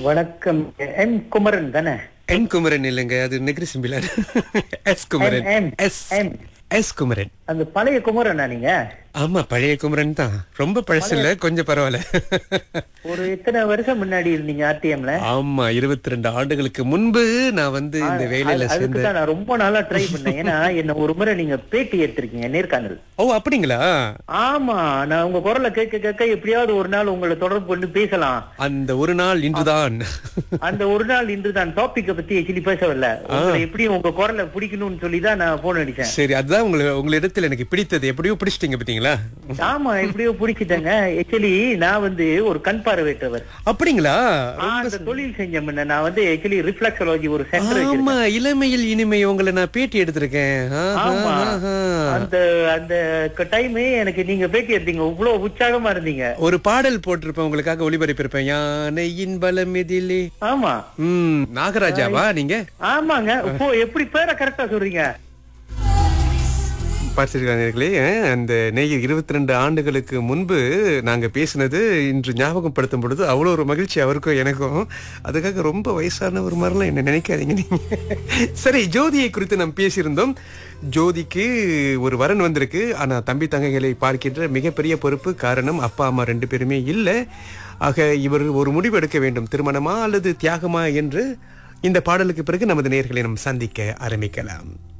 வணக்கம் எம் குமரன் தானே என் குமரன் இல்லைங்க அது நெகிரி சிம்பிளார் S Kumaran M, S M. S Kumaran அந்த பழைய குமரனா நீங்க ஆமா பழைய குமரன் தான் ரொம்ப பழசு இல்ல கொஞ்சம் பரவாயில்ல ஒரு எத்தனை வருஷம் முன்னாடி இருந்தீங்க ஆர்டிஎம்ல ஆமா இருபத்தி ரெண்டு ஆண்டுகளுக்கு முன்பு நான் வந்து இந்த வேலையில அதுக்கு சேர்ந்து தான் நான் ரொம்ப நாளா ட்ரை பண்ணேன் ஏன்னா என்ன ஒரு முறை நீங்க பேட்டி எடுத்திருக்கீங்க நேர்காணல் ஓ அப்படிங்களா ஆமா நான் உங்க குரலை கேட்க கேட்க எப்படியாவது ஒரு நாள் உங்களை தொடர்பு கொண்டு பேசலாம் அந்த ஒரு நாள் இன்றுதான் அந்த ஒரு நாள் இன்று தான் டாபிக்க பத்தி ஆக்சுவலி பேச வரல உங்களை எப்படி உங்க குரலை பிடிக்கணும்னு சொல்லி தான் நான் போன் அடிச்சேன் சரி அதுதான் உங்களை உங்களிடத்தில் எனக்கு பிடித்தது எப்படியோ பிடிச்சிட்டீங்க பாத்தீங்களா ஆமா எப்படியோ பிடிச்சிட்டேங்க ஆக்சுவலி நான் வந்து ஒரு கண் பார்வையற்றவர் அப்படிங்களா ஆ, அந்த தொழில் செஞ்ச முன்ன நான் வந்து ஆக்சுவலி ரிஃப்ளெக்ஸாலஜி ஒரு சென்டர் ஆமா இளமையில் இனிமை உங்களை நான் பேட்டி எடுத்திருக்கேன் ஆஹா, ஆமா ஆஹா. அந்த அந்த டைம் எனக்கு நீங்க பேட்டி எடுத்தீங்க இவ்வளவு உற்சாகமா இருந்தீங்க ஒரு பாடல் போட்டிருப்பேன் உங்களுக்காக ஒளிபரப்பியிருப்பேன் யானையின் பலம் எதிலே ஆமா ம் நாகராஜாவா நீங்க ஆமாங்க இப்போ எப்படி பேரை கரெக்டா சொல்றீங்க பார்த்திருக்காங்களே அந்த நேயர் இருபத்தி ரெண்டு ஆண்டுகளுக்கு முன்பு நாங்க பேசினது இன்று ஞாபகப்படுத்தும் பொழுது அவ்வளோ ஒரு மகிழ்ச்சி அவருக்கும் எனக்கும் அதுக்காக ரொம்ப வயசான ஒரு மாதிரிலாம் என்ன நினைக்காதீங்க நீங்க சரி ஜோதியை குறித்து நாம் பேசியிருந்தோம் ஜோதிக்கு ஒரு வரன் வந்திருக்கு ஆனா தம்பி தங்கைகளை பார்க்கின்ற மிகப்பெரிய பொறுப்பு காரணம் அப்பா அம்மா ரெண்டு பேருமே இல்லை ஆக இவர் ஒரு முடிவு எடுக்க வேண்டும் திருமணமா அல்லது தியாகமா என்று இந்த பாடலுக்கு பிறகு நமது நேயர்களை நாம் சந்திக்க ஆரம்பிக்கலாம்